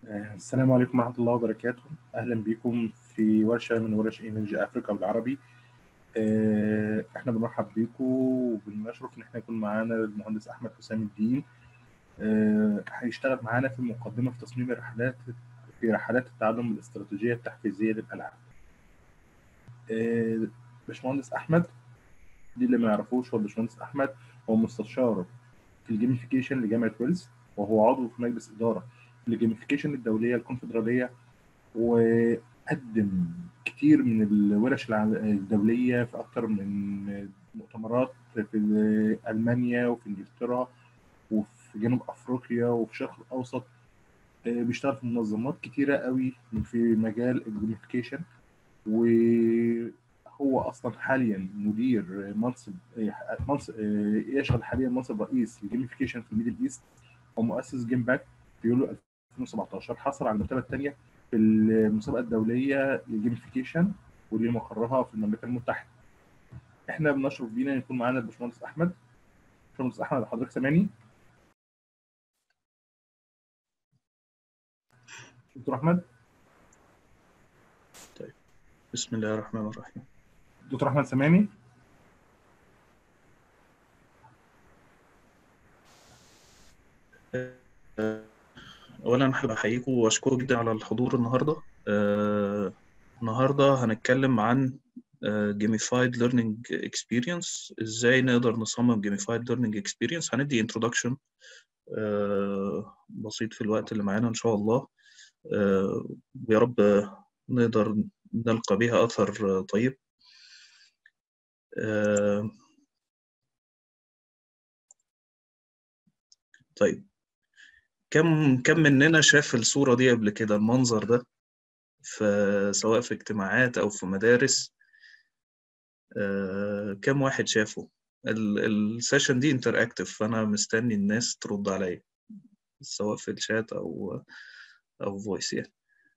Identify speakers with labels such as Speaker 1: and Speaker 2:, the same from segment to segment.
Speaker 1: السلام عليكم ورحمة الله وبركاته أهلا بكم في ورشة من ورش إيمج أفريقيا بالعربي آه، إحنا بنرحب بيكم وبنشرف إن إحنا يكون معانا المهندس أحمد حسام الدين آه، هيشتغل معانا في المقدمة في تصميم الرحلات في رحلات التعلم الاستراتيجية التحفيزية للألعاب آه، باشمهندس أحمد دي اللي ما يعرفوش هو باشمهندس أحمد هو مستشار في الجيميفيكيشن لجامعة ويلز وهو عضو في مجلس إدارة الجيميفيكيشن الدوليه الكونفدراليه وقدم كتير من الورش الدوليه في اكتر من مؤتمرات في المانيا وفي انجلترا وفي جنوب افريقيا وفي الشرق الاوسط بيشتغل في منظمات كتيره قوي في مجال الجيميفيكيشن وهو اصلا حاليا مدير منصب منصب يشغل حاليا منصب رئيس الجيميفيكيشن في الميدل ايست ومؤسس جيم باك في يوليو 2017 حصل على المرتبه الثانيه في المسابقه الدوليه للجيميفيكيشن واللي مقرها في المملكه المتحده. احنا بنشرف بينا يكون معانا الباشمهندس احمد. باشمهندس احمد حضرتك سامعني؟ دكتور احمد؟
Speaker 2: طيب بسم الله الرحمن الرحيم
Speaker 1: دكتور احمد سامعني؟
Speaker 2: اولا احب احييكم واشكركم جدا على الحضور النهارده آه، النهارده هنتكلم عن جيميفايد ليرنينج اكسبيرينس ازاي نقدر نصمم جيميفايد ليرنينج اكسبيرينس هندي انترودكشن بسيط في الوقت اللي معانا ان شاء الله آه، ويا رب نقدر نلقى بها اثر طيب آه، طيب كم كم مننا شاف الصورة دي قبل كده المنظر ده في سواء في اجتماعات أو في مدارس آه، كم واحد شافه السيشن دي انتراكتيف فأنا مستني الناس ترد عليا سواء في الشات أو أو فويس يعني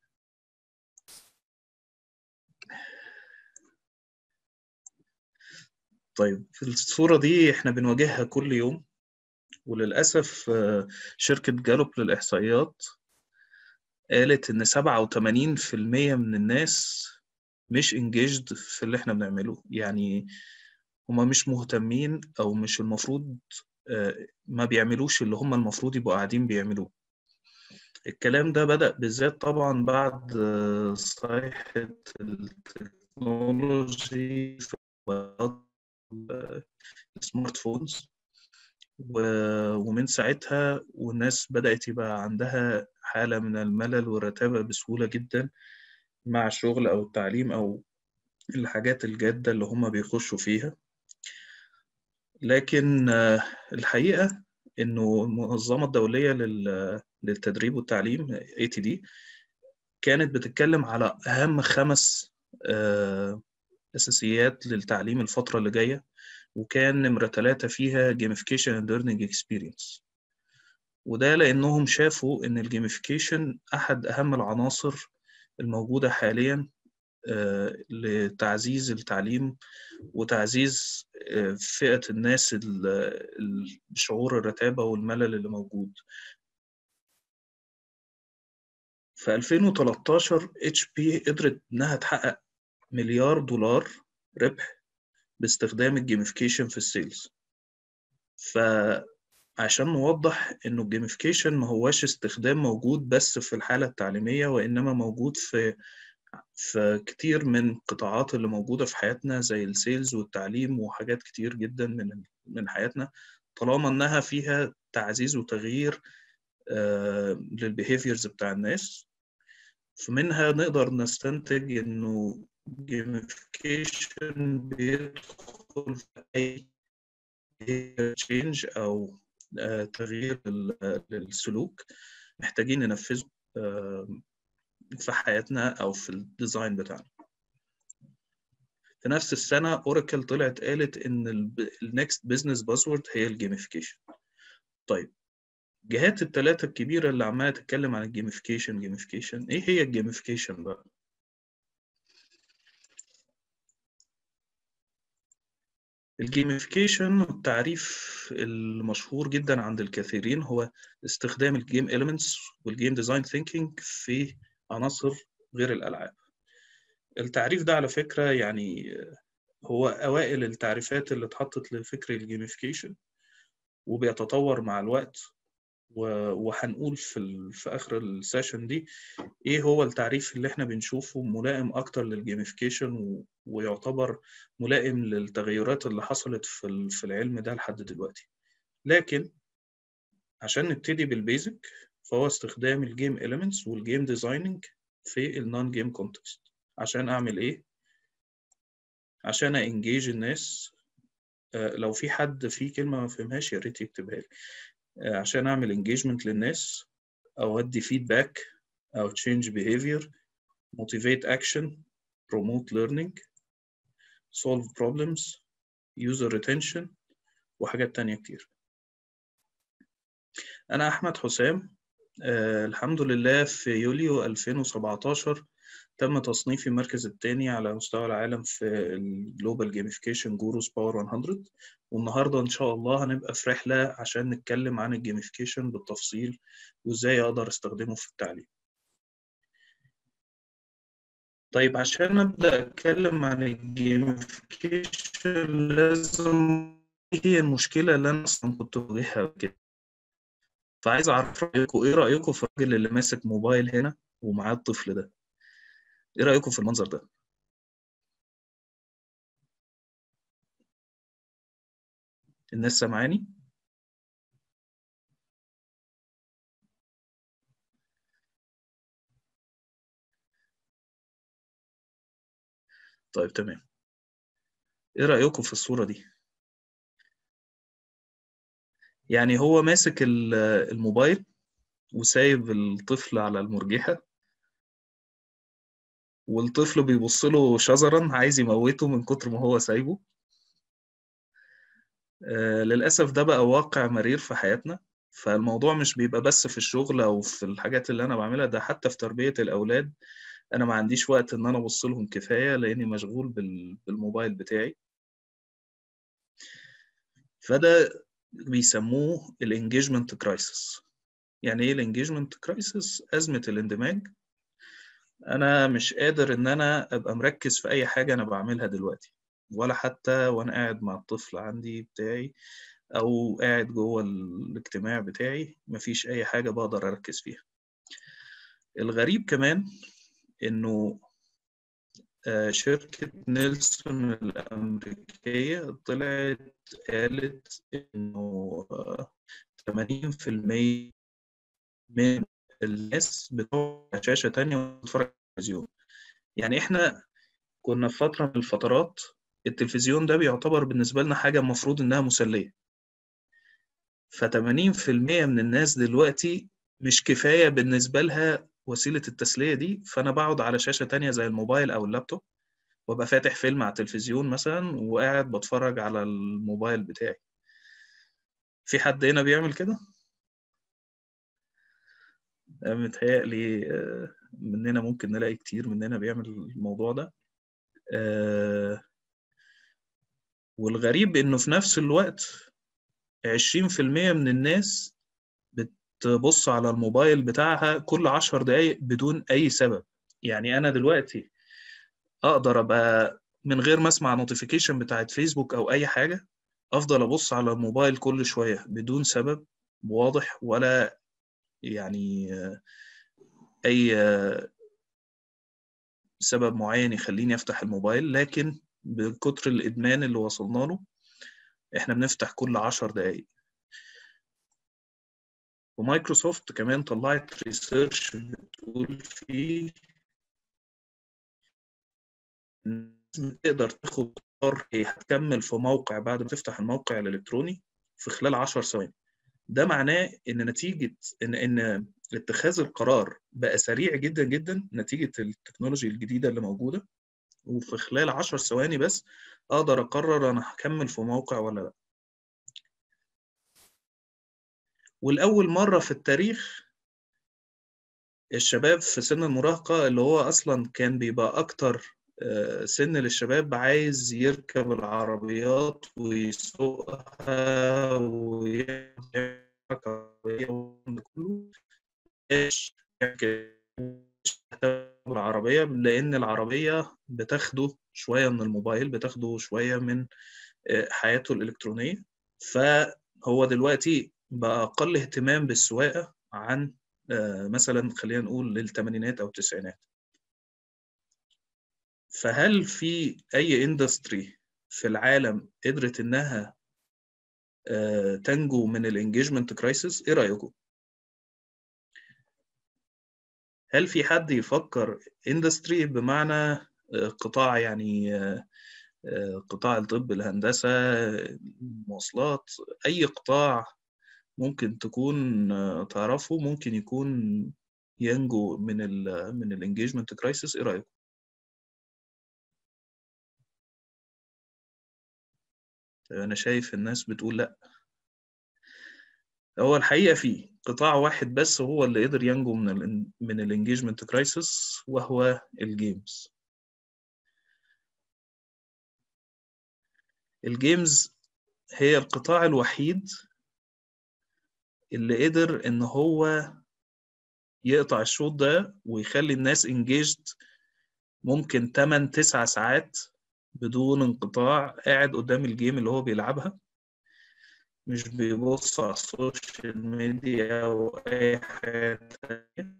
Speaker 2: طيب في الصورة دي احنا بنواجهها كل يوم وللأسف شركة جالوب للإحصائيات قالت إن 87% من الناس مش انجيجد في اللي احنا بنعمله يعني هما مش مهتمين أو مش المفروض ما بيعملوش اللي هما المفروض يبقوا قاعدين بيعملوه الكلام ده بدأ بالذات طبعا بعد صيحة التكنولوجي في السمارت فونز ومن ساعتها والناس بدأت يبقى عندها حالة من الملل والرتابة بسهولة جدا مع الشغل أو التعليم أو الحاجات الجادة اللي هم بيخشوا فيها لكن الحقيقة إنه المنظمة الدولية للتدريب والتعليم ATD كانت بتتكلم على أهم خمس أساسيات للتعليم الفترة اللي جاية وكان نمرة ثلاثة فيها Gamification and Learning Experience وده لأنهم شافوا إن الجيميفيكيشن أحد أهم العناصر الموجودة حاليا لتعزيز التعليم وتعزيز فئة الناس بشعور الرتابة والملل اللي موجود في 2013 اتش بي قدرت إنها تحقق مليار دولار ربح باستخدام الجيميفيكيشن في السيلز فعشان نوضح انه الجيميفيكيشن ما هواش استخدام موجود بس في الحالة التعليمية وانما موجود في في كتير من القطاعات اللي موجودة في حياتنا زي السيلز والتعليم وحاجات كتير جدا من من حياتنا طالما انها فيها تعزيز وتغيير للبيهيفيرز بتاع الناس فمنها نقدر نستنتج انه gamification بيدخل في أي تشينج أو تغيير للسلوك محتاجين ننفذه في حياتنا أو في الديزاين بتاعنا في نفس السنة أوراكل طلعت قالت إن النكست بزنس باسورد هي الجيميفيكيشن طيب الجهات الثلاثة الكبيرة اللي عمالة تتكلم عن الجيميفيكيشن جيميفيكيشن إيه هي الجيميفيكيشن بقى؟ الجيميفيكيشن التعريف المشهور جدا عند الكثيرين هو استخدام الجيم elements والجيم ديزاين ثينكينج في عناصر غير الألعاب التعريف ده على فكرة يعني هو أوائل التعريفات اللي اتحطت لفكر الجيميفيكيشن وبيتطور مع الوقت وهنقول في ال... في اخر السيشن دي ايه هو التعريف اللي احنا بنشوفه ملائم اكتر للجيميفيكيشن و... ويعتبر ملائم للتغيرات اللي حصلت في ال... في العلم ده لحد دلوقتي لكن عشان نبتدي بالبيزك فهو استخدام الجيم elements والجيم ديزايننج في النون جيم كونتكست عشان اعمل ايه عشان انجيج الناس لو في حد في كلمه ما فهمهاش يا ريت يكتبها لي عشان اعمل انجيجمنت للناس او ادي فيدباك او change behavior motivate action promote learning solve problems user retention وحاجات تانية كتير أنا أحمد حسام أه الحمد لله في يوليو 2017 تم تصنيفي المركز الثاني على مستوى العالم في الجلوبال جيميفيكيشن جوروز باور 100 والنهارده ان شاء الله هنبقى في رحله عشان نتكلم عن الجيميفيكيشن بالتفصيل وازاي اقدر استخدمه في التعليم طيب عشان ابدا اتكلم عن الجيميفيكيشن لازم هي المشكله اللي انا اصلا كنت بواجهها كده فعايز اعرف رايكم ايه رايكم في الراجل اللي ماسك موبايل هنا ومعاه الطفل ده ايه رايكم في المنظر ده الناس سامعاني طيب تمام ايه رايكم في الصوره دي يعني هو ماسك الموبايل وسايب الطفل على المرجحه والطفل بيبص له شزرا عايز يموته من كتر ما هو سايبه آه للأسف ده بقى واقع مرير في حياتنا فالموضوع مش بيبقى بس في الشغل أو في الحاجات اللي أنا بعملها ده حتى في تربية الأولاد أنا ما عنديش وقت إن أنا أبص لهم كفاية لأني مشغول بالموبايل بتاعي فده بيسموه الانجيجمنت كرايسيس يعني ايه الانجيجمنت كرايسيس ازمه الاندماج انا مش قادر ان انا ابقى مركز في اي حاجه انا بعملها دلوقتي ولا حتى وانا قاعد مع الطفل عندي بتاعي او قاعد جوه الاجتماع بتاعي مفيش اي حاجه بقدر اركز فيها الغريب كمان انه شركة نيلسون الأمريكية طلعت قالت إنه 80% من الناس بتقعد على شاشة تانية وتتفرج على التلفزيون يعني إحنا كنا في فترة من الفترات التلفزيون ده بيعتبر بالنسبة لنا حاجة المفروض إنها مسلية ف80% من الناس دلوقتي مش كفاية بالنسبة لها وسيلة التسلية دي فأنا بقعد على شاشة تانية زي الموبايل أو اللابتوب وأبقى فاتح فيلم على التلفزيون مثلا وقاعد بتفرج على الموبايل بتاعي في حد هنا بيعمل كده؟ متهيألي مننا ممكن نلاقي كتير مننا بيعمل الموضوع ده والغريب إنه في نفس الوقت 20% من الناس بتبص على الموبايل بتاعها كل عشر دقايق بدون أي سبب يعني أنا دلوقتي أقدر أبقى من غير ما أسمع نوتيفيكيشن بتاعت فيسبوك أو أي حاجة أفضل أبص على الموبايل كل شوية بدون سبب واضح ولا يعني أي سبب معين يخليني أفتح الموبايل لكن بكتر الإدمان اللي وصلنا له إحنا بنفتح كل عشر دقايق ومايكروسوفت كمان طلعت ريسيرش بتقول فيه تقدر تاخد قرار هي هتكمل في موقع بعد ما تفتح الموقع الإلكتروني في خلال 10 ثواني ده معناه ان نتيجه ان ان اتخاذ القرار بقى سريع جدا جدا نتيجه التكنولوجيا الجديده اللي موجوده وفي خلال 10 ثواني بس اقدر اقرر انا هكمل في موقع ولا لا والاول مره في التاريخ الشباب في سن المراهقه اللي هو اصلا كان بيبقى اكتر سن للشباب عايز يركب العربيات ويسوقها ويعمل كله مش العربية لأن العربية بتاخده شوية من الموبايل بتاخده شوية من حياته الإلكترونية فهو دلوقتي بقى أقل اهتمام بالسواقة عن مثلا خلينا نقول للثمانينات أو التسعينات فهل في أي اندستري في العالم قدرت إنها تنجو من الانجيجمنت كرايسيس؟ إيه رأيكم؟ هل في حد يفكر اندستري بمعنى قطاع يعني قطاع الطب الهندسة المواصلات أي قطاع ممكن تكون تعرفه ممكن يكون ينجو من ال من الانجيجمنت كرايسيس ايه رايكم انا شايف الناس بتقول لا هو الحقيقه في قطاع واحد بس هو اللي قدر ينجو من ال من الانجيجمنت كرايسيس وهو الجيمز الجيمز هي القطاع الوحيد اللي قدر ان هو يقطع الشوط ده ويخلي الناس انجيجد ممكن 8 9 ساعات بدون انقطاع قاعد قدام الجيم اللي هو بيلعبها مش بيبص على السوشيال ميديا او اي حاجه تانية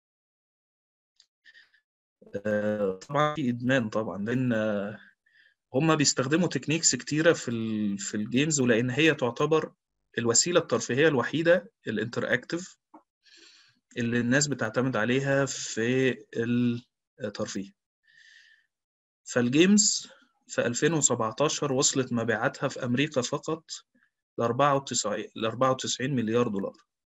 Speaker 2: طبعا في ادمان طبعا لان هما بيستخدموا تكنيكس كتيره في ال في الجيمز ولان هي تعتبر الوسيله الترفيهيه الوحيده الانتراكتيف اللي الناس بتعتمد عليها في الترفيه فالجيمز في 2017 وصلت مبيعاتها في امريكا فقط ل 94 ل 94 مليار دولار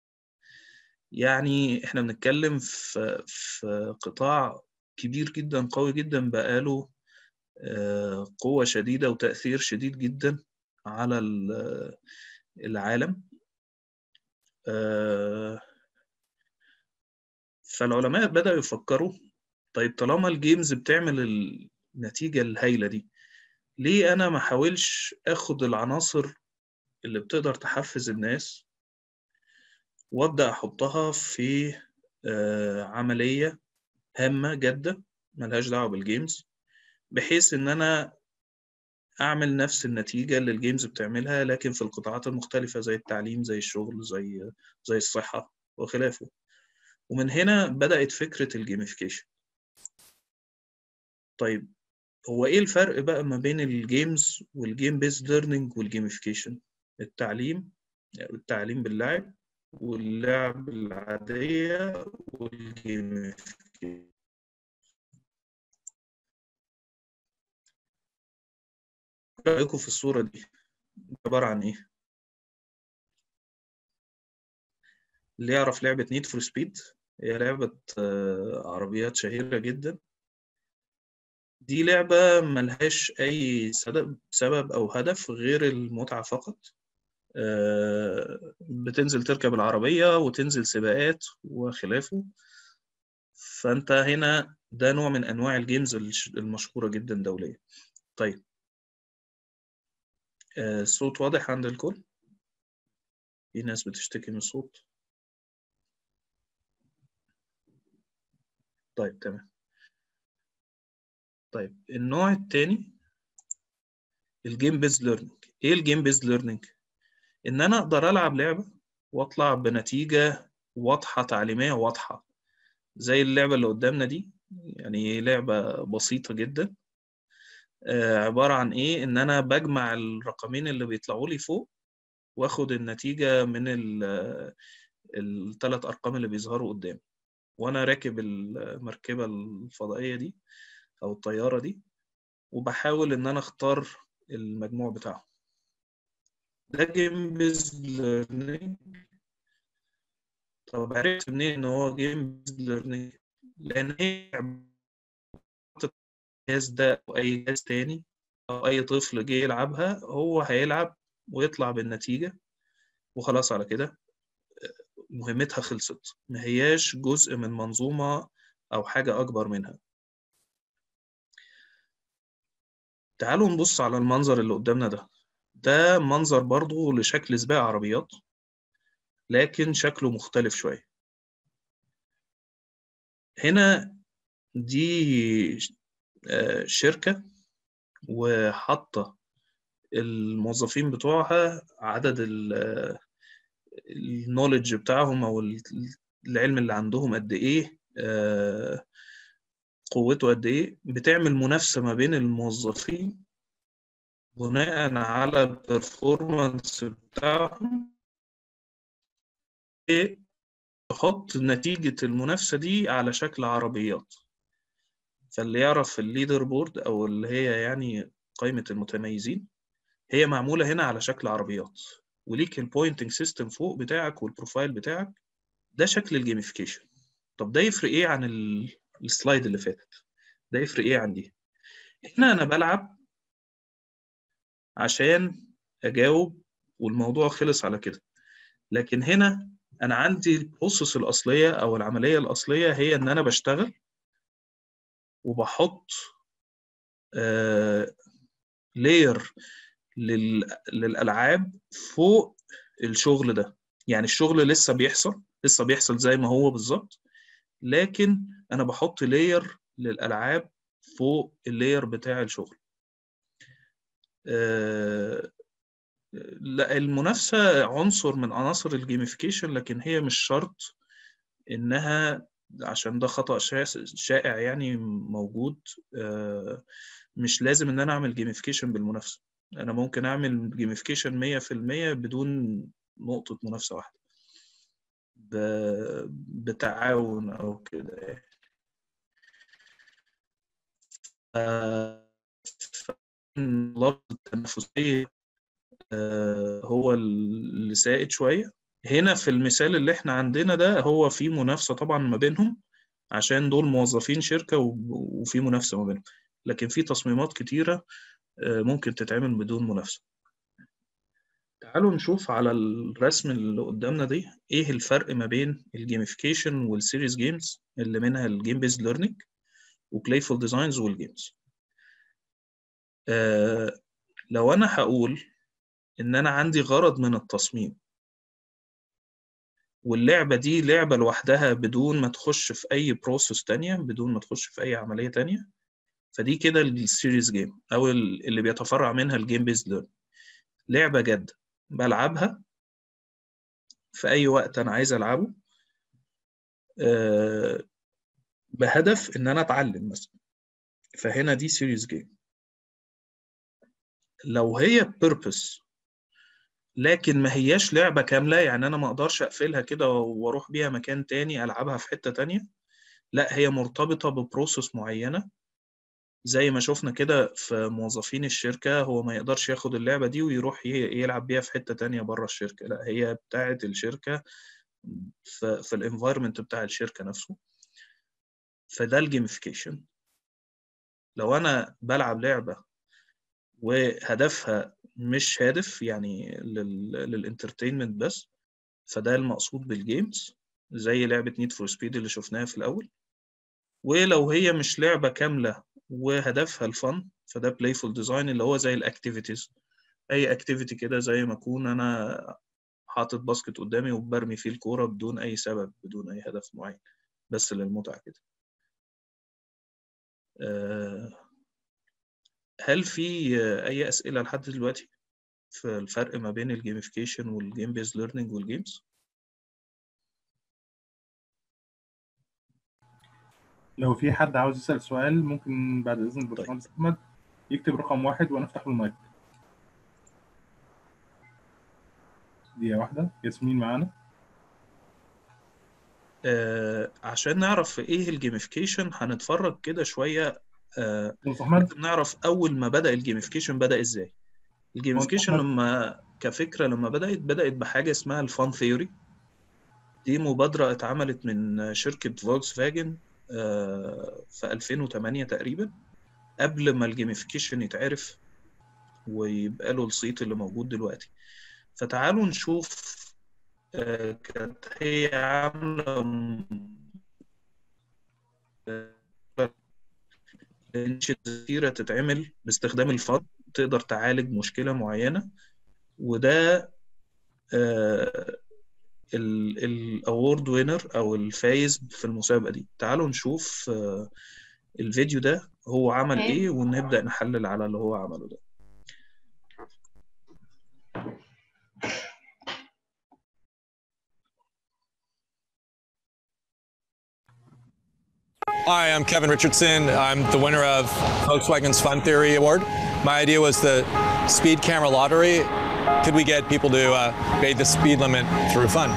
Speaker 2: يعني احنا بنتكلم في في قطاع كبير جدا قوي جدا بقاله قوة شديدة وتأثير شديد جدا على العالم فالعلماء بدأوا يفكروا طيب طالما الجيمز بتعمل النتيجة الهايلة دي ليه أنا ما حاولش أخد العناصر اللي بتقدر تحفز الناس وأبدأ أحطها في عملية هامة جدا ملهاش دعوة بالجيمز بحيث إن أنا أعمل نفس النتيجة اللي الجيمز بتعملها لكن في القطاعات المختلفة زي التعليم زي الشغل زي زي الصحة وخلافه ومن هنا بدأت فكرة الجيميفيكيشن طيب هو ايه الفرق بقى ما بين الجيمز والجيم بيز ليرنينج والجيميفيكيشن التعليم التعليم باللعب واللعب العادية والجيميفيكيشن رأيكم في الصورة دي عبارة عن ايه اللي يعرف لعبة نيد فور سبيد هي لعبة عربيات شهيرة جدا دي لعبة ملهاش أي سبب أو هدف غير المتعة فقط بتنزل تركب العربية وتنزل سباقات وخلافه فأنت هنا ده نوع من أنواع الجيمز المشهورة جدا دوليا طيب الصوت واضح عند الكل في ناس بتشتكي من الصوت طيب تمام طيب النوع التاني الجيم بيز ليرنينج ايه الجيم بيز ليرنينج ان انا اقدر العب لعبه واطلع بنتيجه واضحه تعليميه واضحه زي اللعبه اللي قدامنا دي يعني لعبه بسيطه جدا آه عباره عن ايه ان انا بجمع الرقمين اللي بيطلعوا لي فوق واخد النتيجه من الثلاث ارقام اللي بيظهروا قدامي وانا راكب المركبه الفضائيه دي او الطياره دي وبحاول ان انا اختار المجموع بتاعهم ده جيم بيز ليرنينج طب عرفت منين ان هو جيم بيز ليرنينج لان هي الجهاز ده او اي جهاز تاني او اي طفل جه يلعبها هو هيلعب ويطلع بالنتيجه وخلاص على كده مهمتها خلصت ما هياش جزء من منظومه او حاجه اكبر منها تعالوا نبص على المنظر اللي قدامنا ده ده منظر برضو لشكل سباق عربيات لكن شكله مختلف شوية هنا دي شركة وحاطة الموظفين بتوعها عدد النولج بتاعهم أو العلم اللي عندهم قد إيه قوته قد إيه بتعمل منافسة ما بين الموظفين بناء على البرفورمانس بتاعهم تحط نتيجة المنافسة دي على شكل عربيات فاللي يعرف الليدر بورد أو اللي هي يعني قائمة المتميزين هي معمولة هنا على شكل عربيات وليك البوينتنج سيستم فوق بتاعك والبروفايل بتاعك ده شكل الجيميفيكيشن طب ده يفرق ايه عن السلايد اللي فاتت ده يفرق ايه عن دي هنا انا بلعب عشان اجاوب والموضوع خلص على كده لكن هنا انا عندي البروسيس الاصليه او العمليه الاصليه هي ان انا بشتغل وبحط آه لاير لل... للالعاب فوق الشغل ده يعني الشغل لسه بيحصل لسه بيحصل زي ما هو بالظبط لكن انا بحط لاير للالعاب فوق اللاير بتاع الشغل آه لا المنافسه عنصر من عناصر الجيميفيكيشن لكن هي مش شرط انها عشان ده خطأ شائع يعني موجود آه مش لازم ان انا اعمل جيميفيكيشن بالمنافسه انا ممكن اعمل جيميفيكيشن 100% بدون نقطه منافسه واحده بتعاون او كده يعني لفظ التنافسيه هو اللي سائد شويه هنا في المثال اللي احنا عندنا ده هو في منافسه طبعا ما بينهم عشان دول موظفين شركه وفي منافسه ما بينهم لكن في تصميمات كتيره ممكن تتعمل بدون منافسه تعالوا نشوف على الرسم اللي قدامنا دي ايه الفرق ما بين الجيميفيكيشن والسيريز جيمز اللي منها الجيم بيز ليرنينج وبلايفول ديزاينز والجيمز آه لو انا هقول ان انا عندي غرض من التصميم واللعبة دي لعبة لوحدها بدون ما تخش في أي بروسيس تانية بدون ما تخش في أي عملية تانية فدي كده السيريز جيم أو اللي بيتفرع منها الجيم بيز ليرن لعبة جد بلعبها في أي وقت أنا عايز ألعبه أه بهدف إن أنا أتعلم مثلا فهنا دي سيريز جيم لو هي بيربس لكن ما هياش لعبة كاملة يعني أنا ما أقدرش أقفلها كده وأروح بيها مكان تاني ألعبها في حتة تانية لا هي مرتبطة ببروسس معينة زي ما شفنا كده في موظفين الشركة هو ما يقدرش ياخد اللعبة دي ويروح يلعب بيها في حتة تانية بره الشركة لا هي بتاعة الشركة في, في الانفايرمنت بتاع الشركة نفسه فده الجيميفيكيشن لو أنا بلعب لعبة وهدفها مش هادف يعني للانترتينمنت بس فده المقصود بالجيمز زي لعبة نيد فور سبيد اللي شفناها في الأول ولو هي مش لعبة كاملة وهدفها الفن فده بلايفول ديزاين اللي هو زي الاكتيفيتيز اي اكتيفيتي كده زي ما اكون انا حاطط باسكت قدامي وبرمي فيه الكوره بدون اي سبب بدون اي هدف معين بس للمتعه كده هل في اي اسئله لحد دلوقتي في الفرق ما بين الجيميفيكيشن والجيم بيز ليرنينج والجيمز
Speaker 1: لو في حد عاوز يسأل سؤال ممكن بعد إذن الباشمهندس أحمد يكتب رقم واحد وأنا أفتح له المايك. دقيقة واحدة ياسمين معانا.
Speaker 2: آه عشان نعرف ايه الجيميفيكيشن هنتفرج كده شويه آه
Speaker 1: أحمد
Speaker 2: نعرف اول ما بدا الجيميفيكيشن بدا ازاي الجيميفيكيشن
Speaker 1: أحمد.
Speaker 2: لما كفكره لما بدات بدات بحاجه اسمها الفان ثيوري دي مبادره اتعملت من شركه فولكس فاجن في 2008 تقريبا قبل ما الجيميفيكيشن يتعرف ويبقى له الصيت اللي موجود دلوقتي فتعالوا نشوف آه، كانت هي عاملة كتيرة تتعمل باستخدام الفن تقدر تعالج مشكلة معينة وده الاورد وينر او الفايز في المسابقة دي تعالوا نشوف آه، الفيديو ده هو عمل
Speaker 3: اوكي.
Speaker 2: ايه ونبدأ نحلل على اللي هو عمله ده
Speaker 4: Hi, I'm Kevin Richardson. I'm the winner of Volkswagen's Fun Theory Award. My idea was the speed camera lottery. Could we get people to uh, evade the speed limit through fun?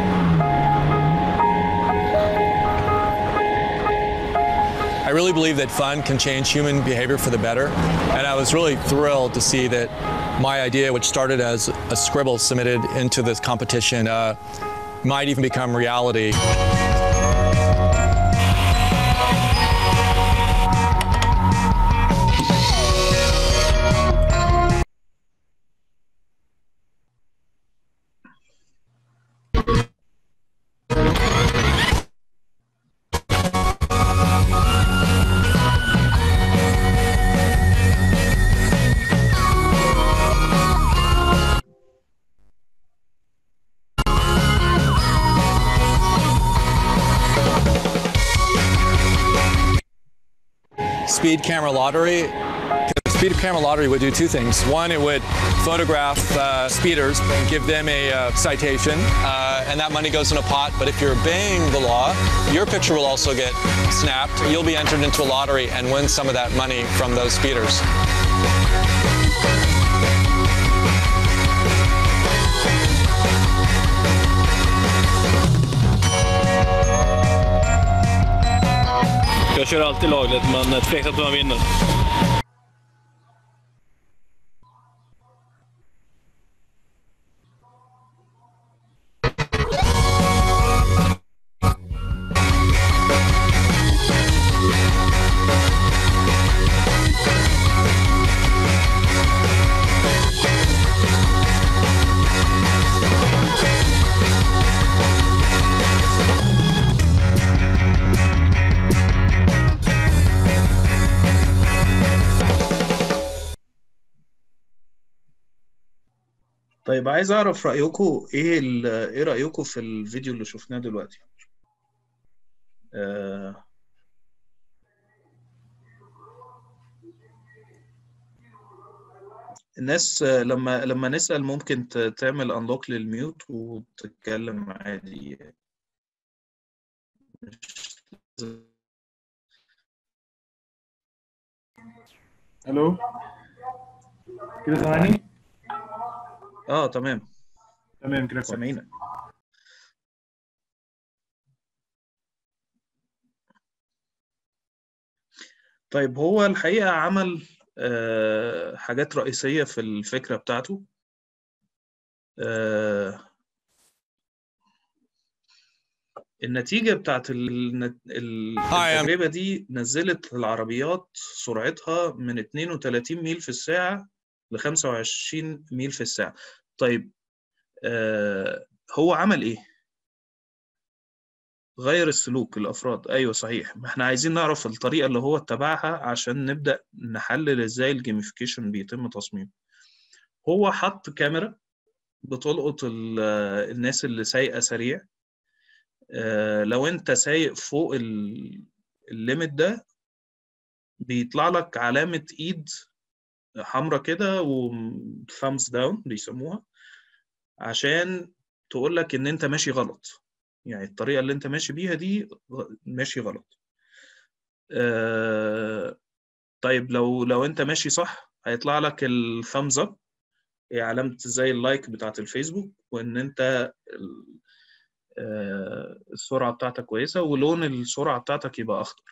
Speaker 4: I really believe that fun can change human behavior for the better, and I was really thrilled to see that my idea, which started as a scribble submitted into this competition, uh, might even become reality. speed camera lottery. The speed camera lottery would do two things. One, it would photograph uh, speeders and give them a uh, citation, uh, and that money goes in a pot. But if you're obeying the law, your picture will also get snapped. You'll be entered into a lottery and win some of that money from those speeders.
Speaker 5: Jag kör alltid lagligt, men tveksamt om man vinner.
Speaker 2: طيب عايز اعرف رأيكم ايه ال- ايه رأيكم في الفيديو اللي شفناه دلوقتي آه، الناس آه، لما لما نسأل ممكن ت- تعمل انلوك للميوت وتتكلم عادي مش
Speaker 1: الو كده سامعني
Speaker 2: اه تمام
Speaker 1: تمام كده كويس
Speaker 2: سامعينك طيب هو الحقيقة عمل آه، حاجات رئيسية في الفكرة بتاعته آه، النتيجة بتاعت الن- ال-
Speaker 4: Hi, I'm-
Speaker 2: التجربة دي نزلت العربيات سرعتها من 32 ميل في الساعة ل 25 ميل في الساعة طيب آه، هو عمل إيه؟ غير السلوك الأفراد أيوه صحيح ما احنا عايزين نعرف الطريقة اللي هو اتبعها عشان نبدأ نحلل إزاي الجيميفيكيشن بيتم تصميمه هو حط كاميرا بتلقط ال- الناس اللي سايقة سريع آه، لو انت سايق فوق ال- الليميت ده بيطلع لك علامة ايد حمرا كده وثامز داون بيسموها عشان تقول لك ان انت ماشي غلط يعني الطريقة اللي انت ماشي بيها دي غ- ماشي غلط آه، طيب لو لو انت ماشي صح هيطلع لك الثامز اب هي علامة زي اللايك بتاعت الفيسبوك وان انت ال- آه، السرعة بتاعتك كويسة ولون السرعة بتاعتك يبقى أخضر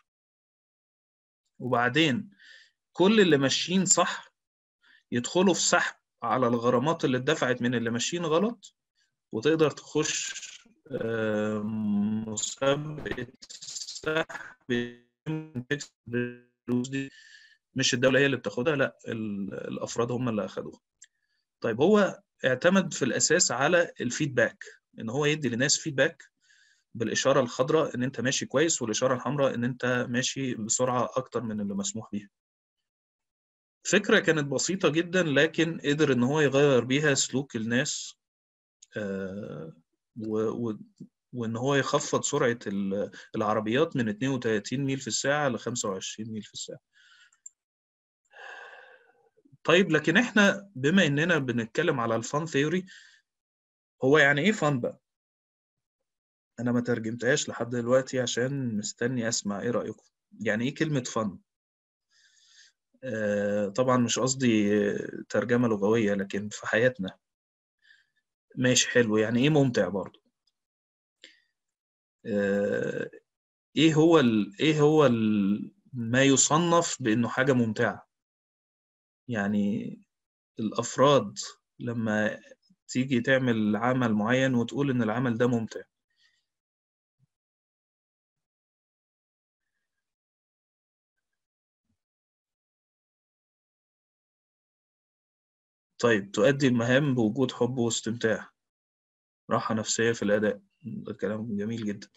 Speaker 2: وبعدين كل اللي ماشيين صح يدخلوا في سحب على الغرامات اللي اتدفعت من اللي ماشيين غلط وتقدر تخش آه، مسابقة سحب تكسب الفلوس دي مش الدولة هي اللي بتاخدها لا ال- الأفراد هم اللي أخدوها طيب هو اعتمد في الأساس على الفيدباك إن هو يدي للناس فيدباك بالاشاره الخضراء ان انت ماشي كويس والاشاره الحمراء ان انت ماشي بسرعه اكتر من اللي مسموح بيها فكره كانت بسيطه جدا لكن قدر ان هو يغير بيها سلوك الناس آه، و- و- وان هو يخفض سرعه ال- العربيات من 32 ميل في الساعه ل 25 ميل في الساعه طيب لكن احنا بما اننا بنتكلم على الفان ثيوري هو يعني ايه فان بقى انا ما ترجمتهاش لحد دلوقتي عشان مستني اسمع ايه رايكم يعني ايه كلمه فن آه طبعا مش قصدي ترجمه لغويه لكن في حياتنا ماشي حلو يعني ايه ممتع برضو آه ايه هو ال... ايه هو ال... ما يصنف بانه حاجه ممتعه يعني الافراد لما تيجي تعمل عمل معين وتقول ان العمل ده ممتع طيب تؤدي المهام بوجود حب واستمتاع راحة نفسية في الأداء ده كلام جميل جدا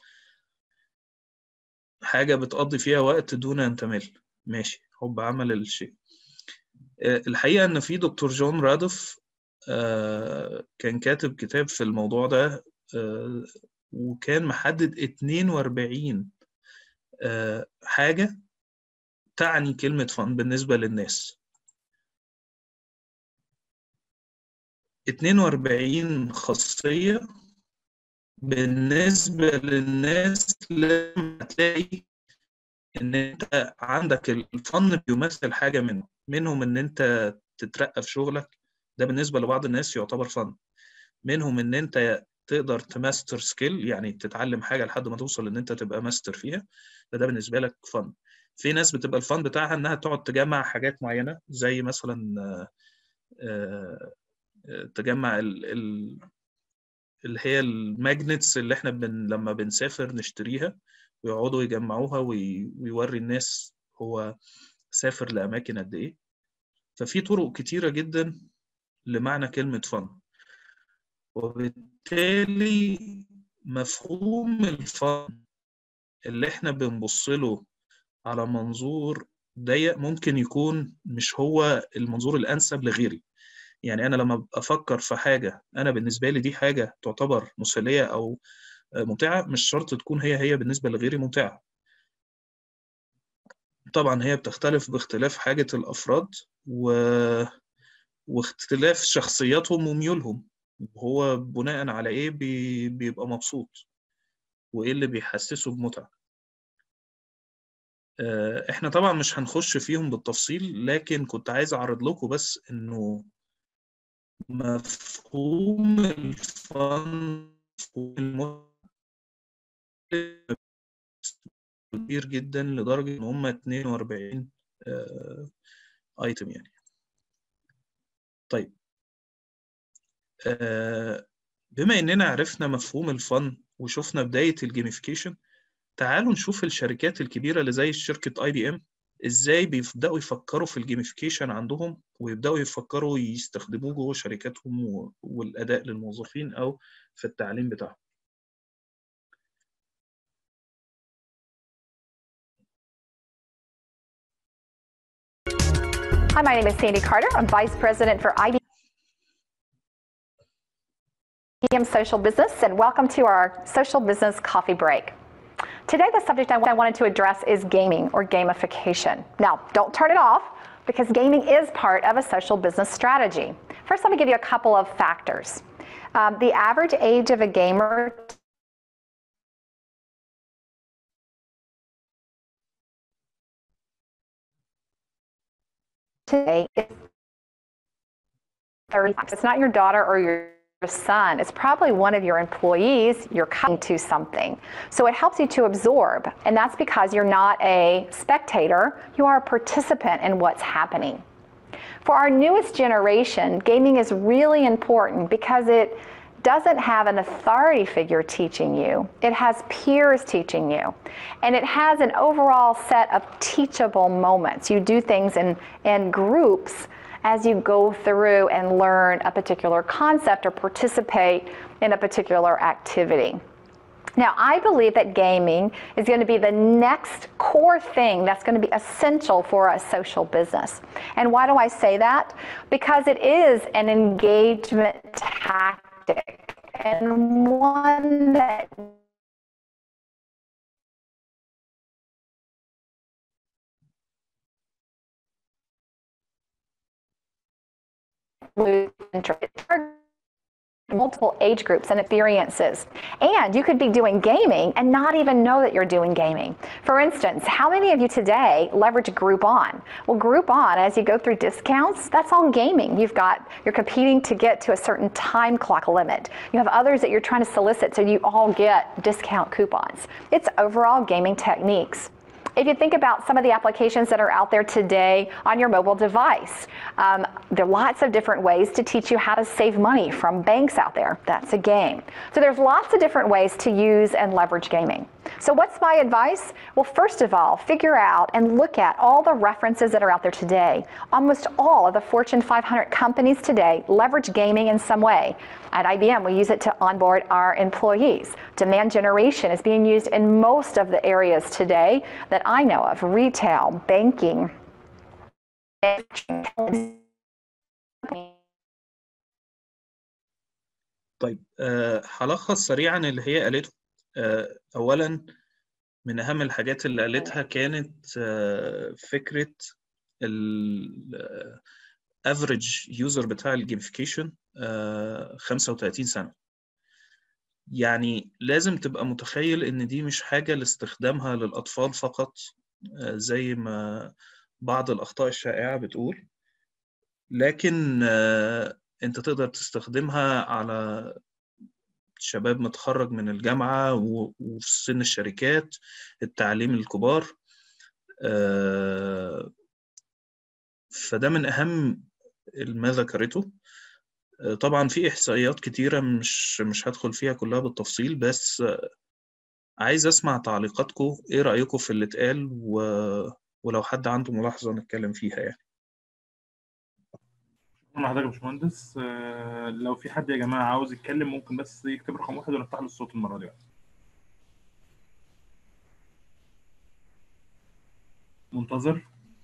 Speaker 2: حاجة بتقضي فيها وقت دون أن تمل ماشي حب عمل الشيء آه، الحقيقة إن في دكتور جون رادوف آه، كان كاتب كتاب في الموضوع ده آه، وكان محدد 42 آه، حاجة تعني كلمة فن بالنسبة للناس 42 خاصية بالنسبة للناس لما تلاقي إن أنت عندك الفن بيمثل حاجة منه منهم إن أنت تترقى في شغلك ده بالنسبة لبعض الناس يعتبر فن منهم إن أنت تقدر تماستر سكيل يعني تتعلم حاجة لحد ما توصل إن أنت تبقى ماستر فيها ده ده بالنسبة لك فن في ناس بتبقى الفن بتاعها إنها تقعد تجمع حاجات معينة زي مثلا آه، آه، تجمع ال ال اللي هي الماجنتس اللي احنا بن لما بنسافر نشتريها ويقعدوا يجمعوها وي ويوري الناس هو سافر لأماكن قد إيه ففي طرق كتيرة جدا لمعنى كلمة فن وبالتالي مفهوم الفن اللي احنا بنبص له على منظور ضيق ممكن يكون مش هو المنظور الأنسب لغيري يعني انا لما افكر في حاجه انا بالنسبه لي دي حاجه تعتبر مسليه او ممتعه مش شرط تكون هي هي بالنسبه لغيري ممتعه طبعا هي بتختلف باختلاف حاجه الافراد و... واختلاف شخصياتهم وميولهم وهو بناء على ايه بي... بيبقى مبسوط وايه اللي بيحسسه بمتعه احنا طبعا مش هنخش فيهم بالتفصيل لكن كنت عايز اعرض لكم بس انه مفهوم الفن مفهوم كبير جدا لدرجة إن هم 42 ايتم يعني طيب آه بما إننا عرفنا مفهوم الفن وشفنا بداية الجيميفيكيشن تعالوا نشوف الشركات الكبيرة اللي زي شركة اي بي ام ازاي بيبداوا يفكروا في الجيميفيكيشن عندهم ويبداوا يفكروا يستخدموه جوه شركاتهم والاداء للموظفين او في التعليم بتاعهم
Speaker 3: Hi, my name is Sandy Carter. I'm Vice President for IBM Social Business, and welcome to our Social Business Coffee Break. Today, the subject I wanted to address is gaming or gamification. Now, don't turn it off because gaming is part of a social business strategy. First, let me give you a couple of factors. Um, the average age of a gamer today is 35. It's not your daughter or your son, it's probably one of your employees you're coming to something. So it helps you to absorb, and that's because you're not a spectator, you are a participant in what's happening. For our newest generation, gaming is really important because it doesn't have an authority figure teaching you, it has peers teaching you. And it has an overall set of teachable moments. You do things in, in groups as you go through and learn a particular concept or participate in a particular activity. Now, I believe that gaming is going to be the next core thing that's going to be essential for a social business. And why do I say that? Because it is an engagement tactic and one that lose interest multiple age groups and experiences. And you could be doing gaming and not even know that you're doing gaming. For instance, how many of you today leverage Groupon? Well, Groupon, as you go through discounts, that's all gaming. You've got, you're competing to get to a certain time clock limit. You have others that you're trying to solicit so you all get discount coupons. It's overall gaming techniques if you think about some of the applications that are out there today on your mobile device, um, there are lots of different ways to teach you how to save money from banks out there. That's a game. So there's lots of different ways to use and leverage gaming. So what's my advice? Well, first of all, figure out and look at all the references that are out there today. Almost all of the Fortune 500 companies today leverage gaming in some way. At IBM, we use it to onboard our employees. Demand generation is being used in most of the areas today that I know of retail, banking.
Speaker 2: طيب آه، هلخص سريعا اللي هي قالته آه، أولا من أهم الحاجات اللي قالتها كانت آه، فكرة ال average user بتاع الجيمفيكيشن 35 سنة يعني لازم تبقى متخيل إن دي مش حاجة لاستخدامها للأطفال فقط آه، زي ما بعض الأخطاء الشائعة بتقول لكن آه، أنت تقدر تستخدمها على شباب متخرج من الجامعة و- وفي سن الشركات التعليم الكبار آه، فده من أهم ما ذكرته آه، طبعا في إحصائيات كتيرة مش مش هدخل فيها كلها بالتفصيل بس آه، عايز أسمع تعليقاتكم إيه رأيكم في اللي اتقال و... ولو حد عنده ملاحظة نتكلم فيها يعني
Speaker 1: شكرا لحضرتك يا باشمهندس آه، لو في حد يا جماعة عاوز يتكلم ممكن بس يكتب رقم واحد ونفتح له الصوت المرة دي منتظر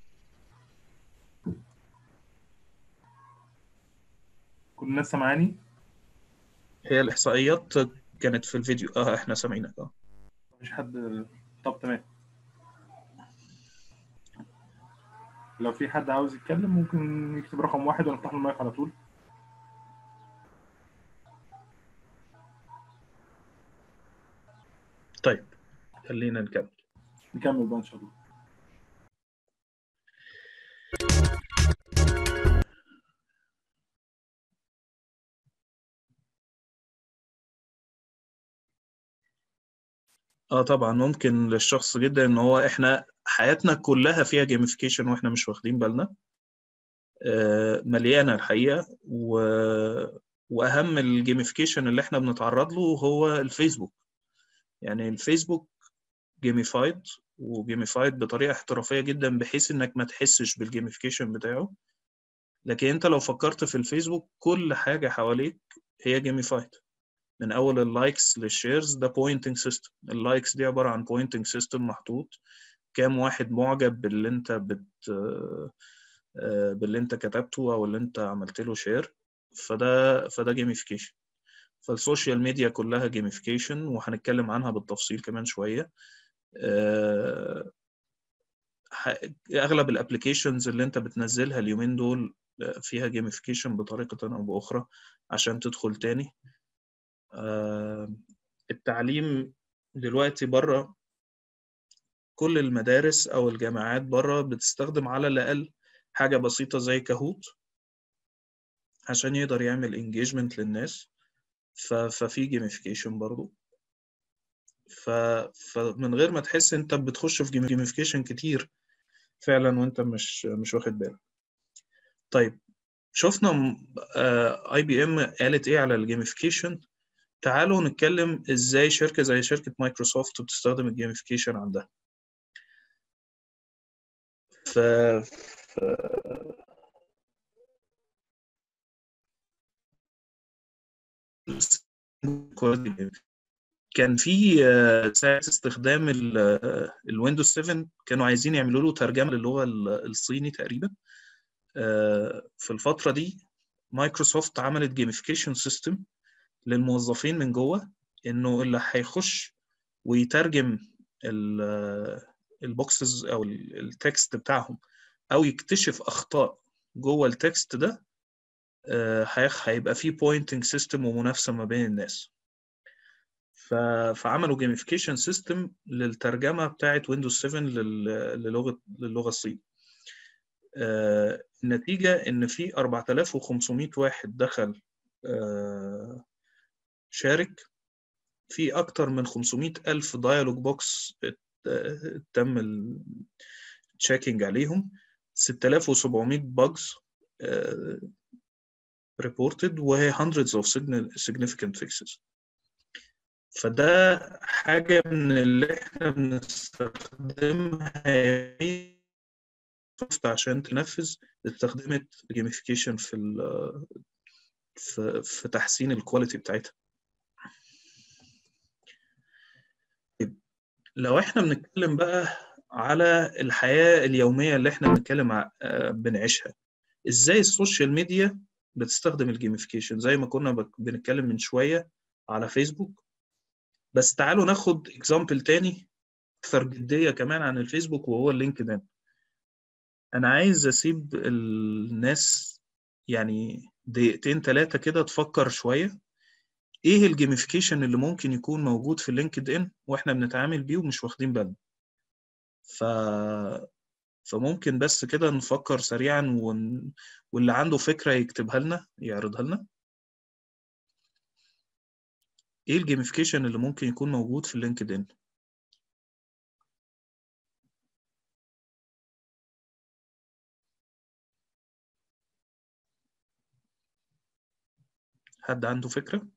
Speaker 1: كل الناس سامعاني
Speaker 2: هي الإحصائيات كانت في الفيديو اه احنا سامعينك اه
Speaker 1: مفيش حد طب تمام لو في حد عاوز يتكلم ممكن يكتب رقم واحد ونفتح له المايك على طول
Speaker 2: طيب خلينا نكمل
Speaker 1: نكمل بقى ان شاء الله
Speaker 2: اه طبعا ممكن للشخص جدا ان هو احنا حياتنا كلها فيها جيميفيكيشن واحنا مش واخدين بالنا آه، مليانه الحقيقه و... واهم الجيميفيكيشن اللي احنا بنتعرض له هو الفيسبوك يعني الفيسبوك جيميفايد وجيميفايد بطريقه احترافيه جدا بحيث انك ما تحسش بالجيميفيكيشن بتاعه لكن انت لو فكرت في الفيسبوك كل حاجه حواليك هي جيميفايد من اول اللايكس للشيرز ده بوينتنج سيستم اللايكس دي عباره عن بوينتنج سيستم محطوط كام واحد معجب باللي انت بت آه، باللي انت كتبته او اللي انت عملت له شير فده فده جيميفيكيشن فالسوشيال ميديا كلها جيميفيكيشن وهنتكلم عنها بالتفصيل كمان شويه آه، ح- اغلب الابلكيشنز اللي انت بتنزلها اليومين دول فيها جيميفيكيشن بطريقه او باخرى عشان تدخل تاني آه، التعليم دلوقتي بره كل المدارس او الجامعات بره بتستخدم على الاقل حاجه بسيطه زي كاهوت عشان يقدر يعمل انجيجمنت للناس ف- ففي جيميفيكيشن برضو ف... فمن غير ما تحس انت بتخش في جيميفيكيشن كتير فعلا وانت مش مش واخد بالك طيب شفنا اي بي ام قالت ايه على الجيميفيكيشن تعالوا نتكلم ازاي شركه زي شركه مايكروسوفت بتستخدم الجيميفيكيشن عندها ف... ف... كان في ساعة استخدام الويندوز 7 كانوا عايزين يعملوا له ترجمة للغة الصيني تقريبا في الفترة دي مايكروسوفت عملت جيميفيكيشن سيستم للموظفين من جوه انه اللي هيخش ويترجم البوكسز او التكست بتاعهم او يكتشف اخطاء جوه التكست ده هيبقى فيه بوينتنج سيستم ومنافسه ما بين الناس فعملوا جيميفيكيشن سيستم للترجمه بتاعه ويندوز 7 للغه للغه الصين النتيجه ان في 4500 واحد دخل شارك في اكتر من 500 الف دايالوج بوكس تم التشيكينج عليهم 6700 bugs uh, reported و hundreds of significant fixes فده حاجة من اللي احنا بنستخدمها عشان تنفذ استخدمت جيميفيكيشن في في في تحسين الكواليتي بتاعتها لو احنا بنتكلم بقى على الحياة اليومية اللي احنا بنتكلم بنعيشها ازاي السوشيال ميديا بتستخدم الجيميفيكيشن زي ما كنا بنتكلم من شوية على فيسبوك بس تعالوا ناخد اكزامبل تاني اكثر جدية كمان عن الفيسبوك وهو اللينكدين انا عايز اسيب الناس يعني دقيقتين ثلاثة كده تفكر شوية ايه الجيميفيكيشن اللي ممكن يكون موجود في اللينكد ان واحنا بنتعامل بيه ومش واخدين بالنا ف فممكن بس كده نفكر سريعا ون... واللي عنده فكرة يكتبها لنا يعرضها لنا ايه الجيميفيكيشن اللي ممكن يكون موجود في اللينكد ان حد عنده فكرة؟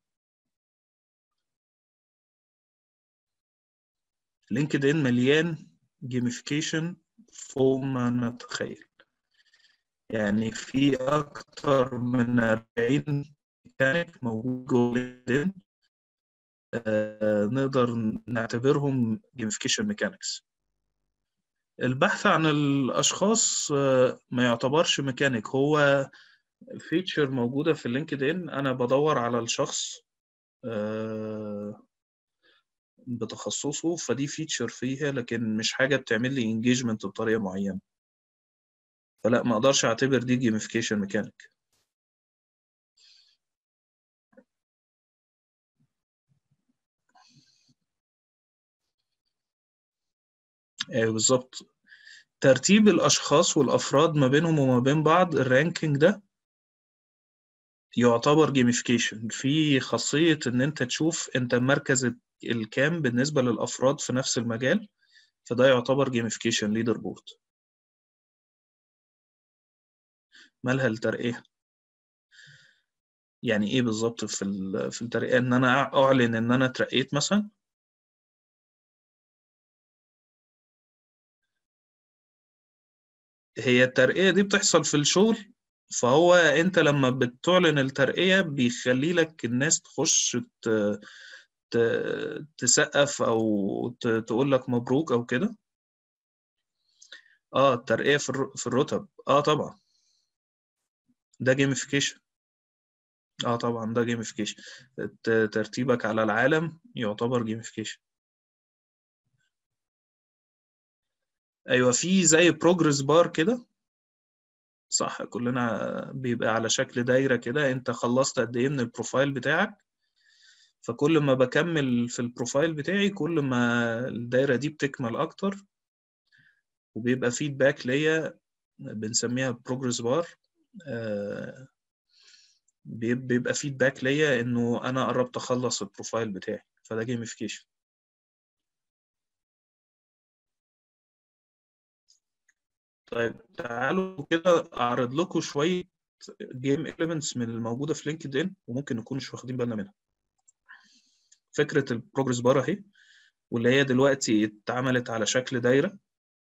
Speaker 2: لينكد ان مليان جيميفيكيشن فوق ما نتخيل يعني في أكتر من 40 ميكانيك موجود جوه لينكد ان آه نقدر نعتبرهم جيميفيكيشن ميكانكس البحث عن الأشخاص آه ما يعتبرش ميكانيك هو فيتشر موجودة في اللينكد ان أنا بدور على الشخص آه بتخصصه فدي فيتشر فيها لكن مش حاجة بتعمل لي انجيجمنت بطريقة معينة فلا ما اقدرش اعتبر دي جيميفيكيشن ميكانيك ايوه بالظبط ترتيب الاشخاص والافراد ما بينهم وما بين بعض الرانكينج ده يعتبر جيميفيكيشن في خاصية ان انت تشوف انت المركز الكام بالنسبة للافراد في نفس المجال فده يعتبر جيميفيكيشن ليدر بورد مالها الترقية يعني ايه بالظبط في في الترقية ان انا اعلن ان انا اترقيت مثلا هي الترقية دي بتحصل في الشغل فهو انت لما بتعلن الترقية بيخلي لك الناس تخش ت... ت... تسقف او ت... تقول لك مبروك او كده اه الترقية في, الر... في الرتب اه طبعا ده جيميفيكيشن اه طبعا ده جيميفيكيشن ترتيبك على العالم يعتبر جيميفيكيشن ايوه في زي بروجرس بار كده صح كلنا بيبقى على شكل دايره كده انت خلصت قد ايه من البروفايل بتاعك فكل ما بكمل في البروفايل بتاعي كل ما الدايره دي بتكمل اكتر وبيبقى فيدباك ليا بنسميها بروجرس بار آه بيبقى فيدباك ليا انه انا قربت اخلص البروفايل بتاعي فده جيميفيكيشن طيب تعالوا كده اعرض لكم شويه جيم اليمنتس من الموجوده في لينكد ان وممكن نكون مش واخدين بالنا منها فكره البروجرس بار اهي واللي هي دلوقتي اتعملت على شكل دايره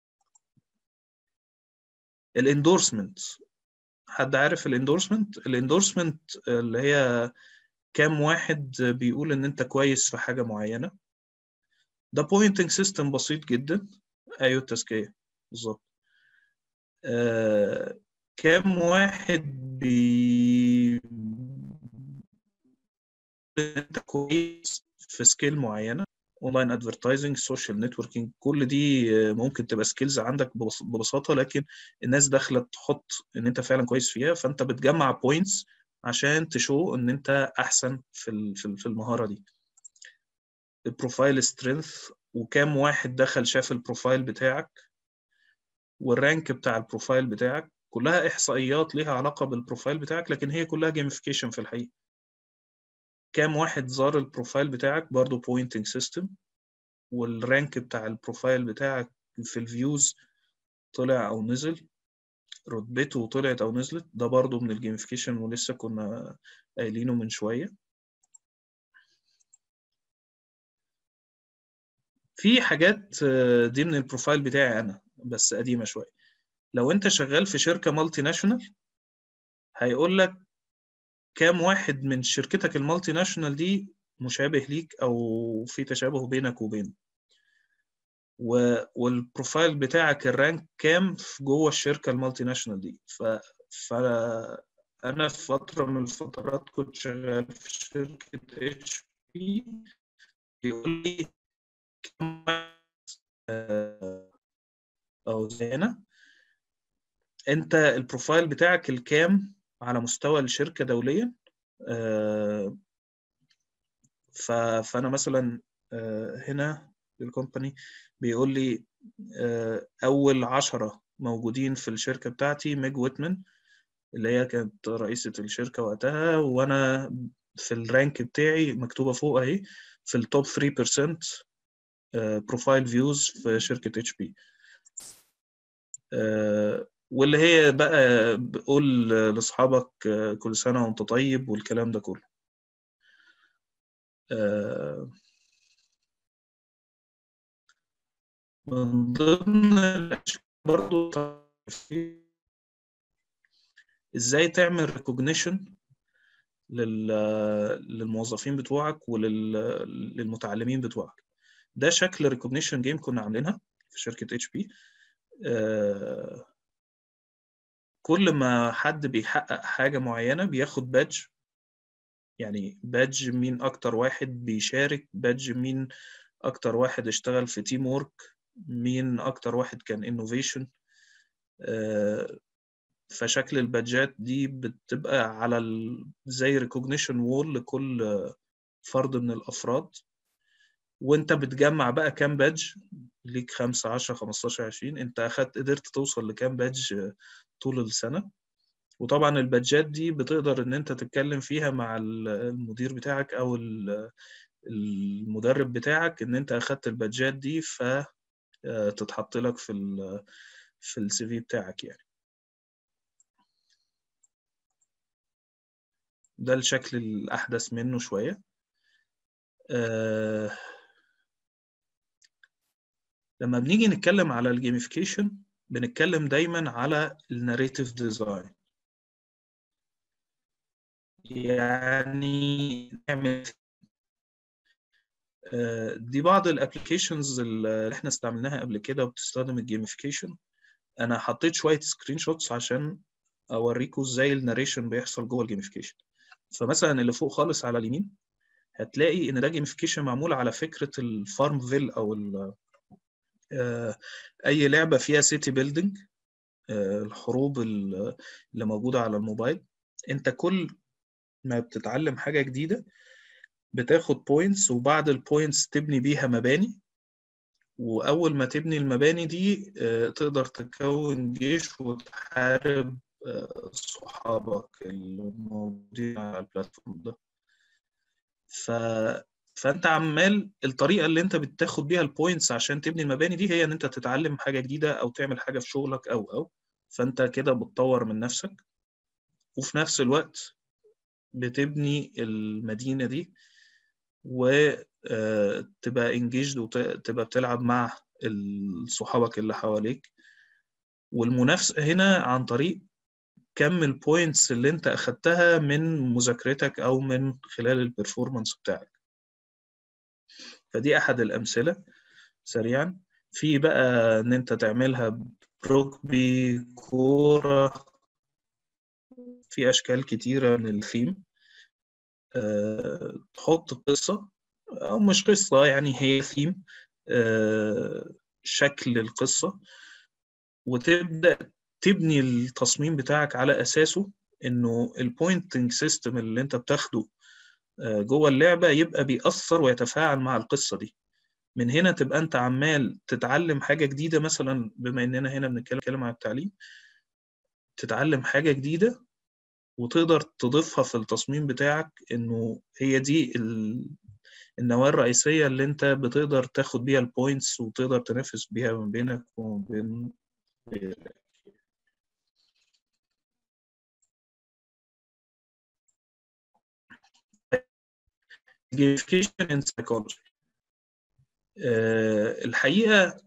Speaker 2: الاندورسمنت حد عارف الاندورسمنت الاندورسمنت اللي هي كام واحد بيقول ان انت كويس في حاجه معينه ده بوينتنج سيستم بسيط جدا ايوه التزكيه بالظبط آه كام واحد بي انت كويس في سكيل معينه اونلاين ادفرتايزنج سوشيال نتوركينج كل دي ممكن تبقى سكيلز عندك ببساطه لكن الناس داخله تحط ان انت فعلا كويس فيها فانت بتجمع بوينتس عشان تشو ان انت احسن في في المهاره دي البروفايل سترينث وكام واحد دخل شاف البروفايل بتاعك والرانك بتاع البروفايل بتاعك كلها احصائيات ليها علاقه بالبروفايل بتاعك لكن هي كلها جيميفيكيشن في الحقيقه كام واحد زار البروفايل بتاعك برضه بوينتنج سيستم والرانك بتاع البروفايل بتاعك في الفيوز طلع او نزل رتبته طلعت او نزلت ده برضه من الجيميفيكيشن ولسه كنا قايلينه من شويه في حاجات دي من البروفايل بتاعي انا بس قديمه شويه لو انت شغال في شركه مالتي ناشونال هيقول لك كام واحد من شركتك المالتي ناشونال دي مشابه ليك او في تشابه بينك وبينه و... والبروفايل بتاعك الرانك كام في جوه الشركه المالتي ناشونال دي ف... ف انا في فتره من الفترات كنت شغال في شركه اتش بي يقول لي كم او زينا انت البروفايل بتاعك الكام على مستوى الشركه دوليا فانا مثلا هنا الكومباني بيقول لي اول عشرة موجودين في الشركه بتاعتي ميج ويتمان اللي هي كانت رئيسه الشركه وقتها وانا في الرانك بتاعي مكتوبه فوق اهي في التوب 3% بروفايل فيوز في شركه اتش بي واللي هي بقى بقول لاصحابك كل سنه وانت طيب والكلام ده كله من ضمن الاشياء برضو ازاي تعمل ريكوجنيشن للموظفين بتوعك وللمتعلمين بتوعك ده شكل ريكوجنيشن جيم كنا عاملينها في شركه اتش بي كل ما حد بيحقق حاجة معينة بياخد بادج يعني بادج مين أكتر واحد بيشارك بادج مين أكتر واحد اشتغل في تيم وورك مين أكتر واحد كان انوفيشن فشكل البادجات دي بتبقى على زي ريكوجنيشن وول لكل فرد من الأفراد وانت بتجمع بقى كام بادج ليك 5 10 15 20 انت اخدت قدرت توصل لكام بادج طول السنة وطبعا البادجات دي بتقدر ان انت تتكلم فيها مع المدير بتاعك او المدرب بتاعك ان انت اخدت البادجات دي فتتحط لك في ال في السي في بتاعك يعني ده الشكل الاحدث منه شويه أه لما بنيجي نتكلم على الجيميفيكيشن بنتكلم دايما على الناريتيف ديزاين يعني نعمل دي بعض الابلكيشنز اللي احنا استعملناها قبل كده وبتستخدم الجيميفيكيشن انا حطيت شويه سكرين شوتس عشان اوريكم ازاي الناريشن بيحصل جوه الجيميفيكيشن فمثلا اللي فوق خالص على اليمين هتلاقي ان ده جيميفيكيشن معمول على فكره الفارم فيل او اي لعبه فيها سيتي بيلدينج الحروب اللي موجوده على الموبايل انت كل ما بتتعلم حاجه جديده بتاخد بوينتس وبعد البوينتس تبني بيها مباني واول ما تبني المباني دي تقدر تكون جيش وتحارب صحابك الموجودين على البلاتفورم ده ف فانت عمال الطريقه اللي انت بتاخد بيها البوينتس عشان تبني المباني دي هي ان انت تتعلم حاجه جديده او تعمل حاجه في شغلك او او فانت كده بتطور من نفسك وفي نفس الوقت بتبني المدينه دي وتبقى انجيجد وتبقى بتلعب مع صحابك اللي حواليك والمنافسه هنا عن طريق كم البوينتس اللي انت اخدتها من مذاكرتك او من خلال البرفورمانس بتاعك فدي احد الامثله سريعا في بقى ان انت تعملها بروكبي كورة في اشكال كتيرة من الثيم أه تحط قصة او مش قصة يعني هي ثيم أه شكل القصة وتبدأ تبني التصميم بتاعك على اساسه انه البوينتنج سيستم اللي انت بتاخده جوه اللعبه يبقى بيأثر ويتفاعل مع القصه دي من هنا تبقى انت عمال تتعلم حاجه جديده مثلا بما اننا هنا بنتكلم عن التعليم تتعلم حاجه جديده وتقدر تضيفها في التصميم بتاعك انه هي دي النواه الرئيسيه اللي انت بتقدر تاخد بيها البوينتس وتقدر تنافس بيها ما بينك وبين gamification in psychology أه الحقيقة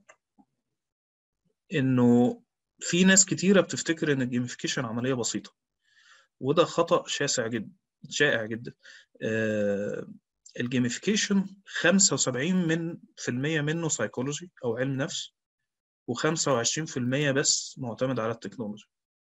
Speaker 2: إنه في ناس كتيرة بتفتكر إن الجيميفيكيشن عملية بسيطة وده خطأ شاسع جدا شائع جدا أه الجيميفيكيشن 75 من في المية منه سايكولوجي أو علم نفس و25% بس معتمد على التكنولوجي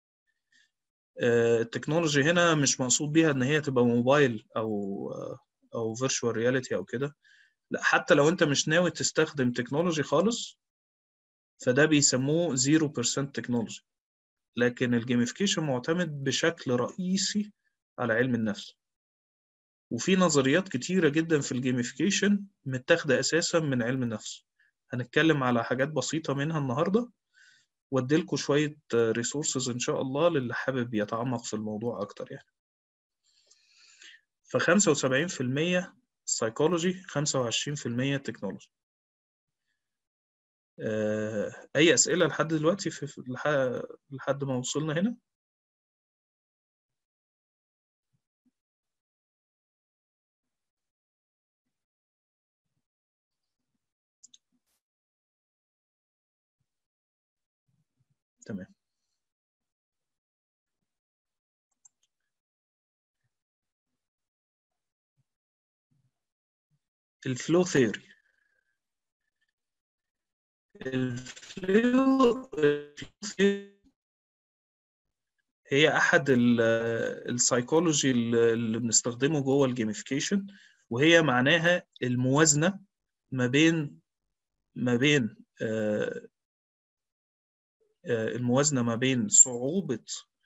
Speaker 2: أه التكنولوجي هنا مش مقصود بيها إن هي تبقى موبايل أو او فيرتشوال رياليتي او كده لا حتى لو انت مش ناوي تستخدم تكنولوجي خالص فده بيسموه 0% تكنولوجي لكن الجيميفيكيشن معتمد بشكل رئيسي على علم النفس وفي نظريات كتيرة جدا في الجيميفيكيشن متاخدة أساسا من علم النفس هنتكلم على حاجات بسيطة منها النهاردة واديلكوا شوية ريسورسز إن شاء الله للي حابب يتعمق في الموضوع أكتر يعني ف 75% سايكولوجي 25% تكنولوجي اي اسئله لحد دلوقتي في لحد ما وصلنا هنا تمام الفلو ثيوري الفلو هي احد السايكولوجي اللي بنستخدمه جوه الجيميفيكيشن وهي معناها الموازنه ما بين ما بين الموازنه ما بين صعوبه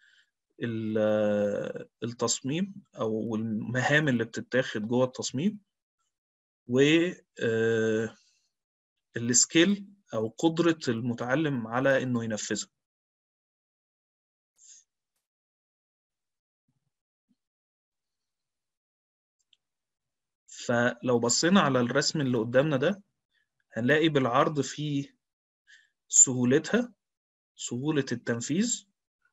Speaker 2: التصميم او المهام اللي بتتاخد جوه التصميم و السكيل او قدره المتعلم على انه ينفذها فلو بصينا على الرسم اللي قدامنا ده هنلاقي بالعرض فيه سهولتها سهولة التنفيذ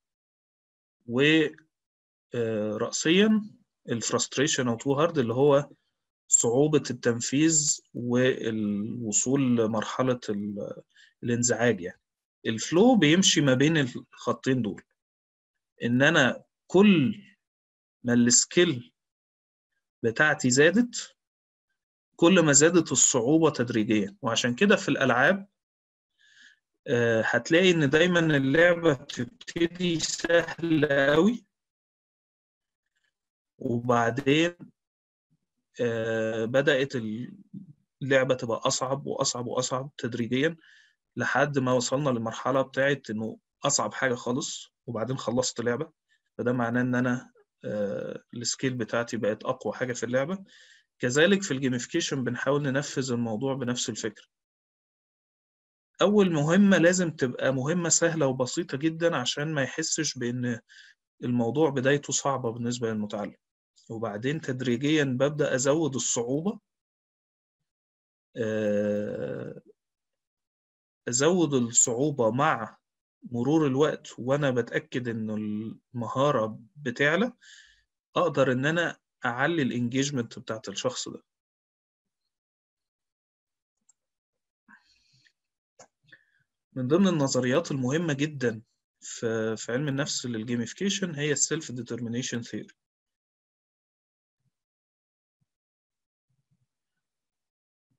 Speaker 2: ورأسيا الفرستريشن او تو هارد اللي هو صعوبة التنفيذ والوصول لمرحلة الانزعاج يعني الفلو بيمشي ما بين الخطين دول ان انا كل ما السكيل بتاعتي زادت كل ما زادت الصعوبة تدريجيا وعشان كده في الألعاب هتلاقي إن دايما اللعبة بتبتدي سهلة قوي وبعدين بدأت اللعبة تبقى أصعب وأصعب وأصعب تدريجيا لحد ما وصلنا للمرحلة بتاعت إنه أصعب حاجة خالص وبعدين خلصت لعبة فده معناه إن أنا السكيل بتاعتي بقت أقوى حاجة في اللعبة كذلك في الجيميفيكيشن بنحاول ننفذ الموضوع بنفس الفكرة أول مهمة لازم تبقى مهمة سهلة وبسيطة جدا عشان ما يحسش بإن الموضوع بدايته صعبة بالنسبة للمتعلم وبعدين تدريجيا ببدأ أزود الصعوبة أزود الصعوبة مع مرور الوقت وأنا بتأكد إنه المهارة بتعلى أقدر إن أنا أعلي الإنجيجمنت بتاعت الشخص ده من ضمن النظريات المهمة جدا في, في علم النفس للجيميفيكيشن هي السيلف ديترمينيشن ثيوري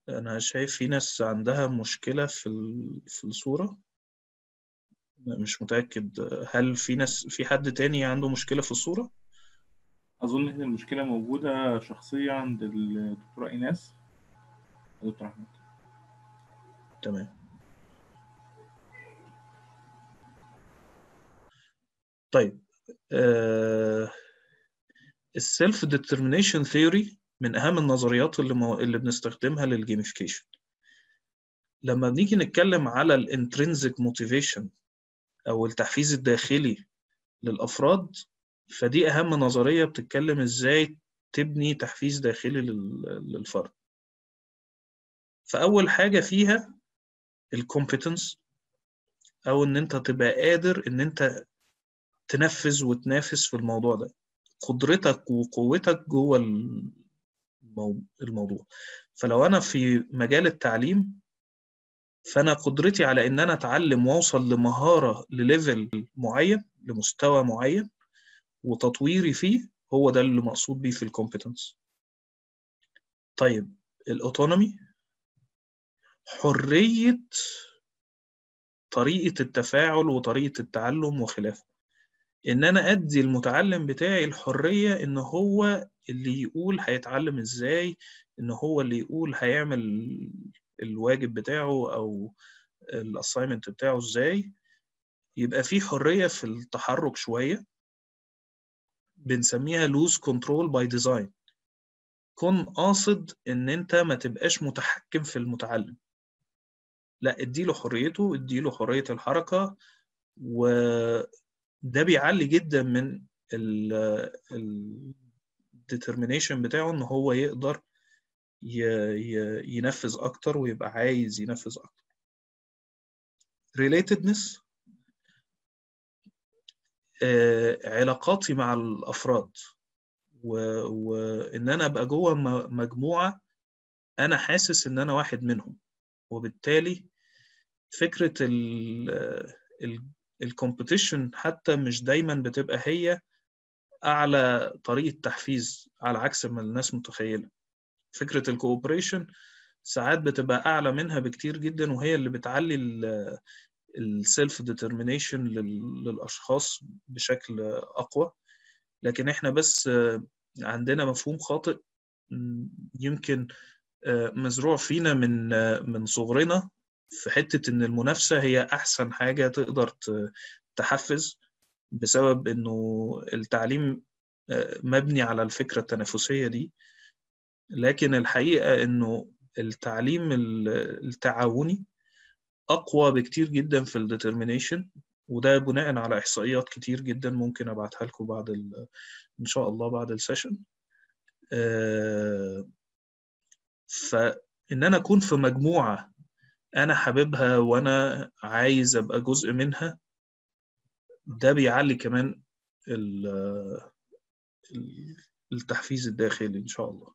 Speaker 2: انا شايف في ناس عندها مشكلة في ال- في الصورة مش متأكد هل في ناس في حد تاني عنده مشكلة في الصورة
Speaker 1: اظن ان المشكله موجوده شخصيه عند الدكتوره ايناس دكتور احمد
Speaker 2: تمام طيب آه السيلف ديترمينيشن ثيوري من اهم النظريات اللي مو... اللي بنستخدمها للجيميفيكيشن لما بنيجي نتكلم على الانترنسيك موتيفيشن او التحفيز الداخلي للافراد فدي اهم نظريه بتتكلم ازاي تبني تحفيز داخلي لل... للفرد فاول حاجه فيها الكومبتنس او ان انت تبقى قادر ان انت تنفذ وتنافس في الموضوع ده قدرتك وقوتك جوه المو- الموضوع فلو انا في مجال التعليم فانا قدرتي على ان انا اتعلم واوصل لمهاره لليفل معين لمستوى معين وتطويري فيه هو ده اللي مقصود بيه في الكومبتنس طيب الاوتونومي حريه طريقه التفاعل وطريقه التعلم وخلافه ان انا ادي المتعلم بتاعي الحريه ان هو اللي يقول هيتعلم ازاي ان هو اللي يقول هيعمل الواجب بتاعه او الاساينمنت بتاعه ازاي يبقى في حريه في التحرك شويه بنسميها لوز كنترول باي ديزاين كن قاصد ان انت ما تبقاش متحكم في المتعلم لا اديله حريته اديله حريه الحركه وده بيعلي جدا من الديترمينيشن بتاعه ان هو يقدر ي- ي- ينفذ اكتر ويبقى عايز ينفذ اكتر relatedness آه، علاقاتي مع الافراد و- وان انا ابقى جوه م- مجموعه انا حاسس ان انا واحد منهم وبالتالي فكره الكومبيتيشن حتى مش دايما بتبقى هي اعلى طريقه تحفيز على عكس ما الناس متخيله فكره الكوبريشن ساعات بتبقى اعلى منها بكتير جدا وهي اللي بتعلي السيلف ديترمينيشن للاشخاص بشكل اقوى لكن احنا بس آه، عندنا مفهوم خاطئ م، يمكن آه، مزروع فينا من آه، من صغرنا في حتة إن المنافسة هي أحسن حاجة تقدر ت- تحفز بسبب إنه التعليم آه، مبني على الفكرة التنافسية دي لكن الحقيقة إنه التعليم ال- التعاوني أقوى بكتير جدا في الديترمينيشن وده بناء على إحصائيات كتير جدا ممكن أبعتها لكم بعد ال- إن شاء الله بعد السيشن آه، فإن أنا أكون في مجموعة أنا حاببها وأنا عايز أبقى جزء منها ده بيعلي كمان ال- ال- التحفيز الداخلي إن شاء الله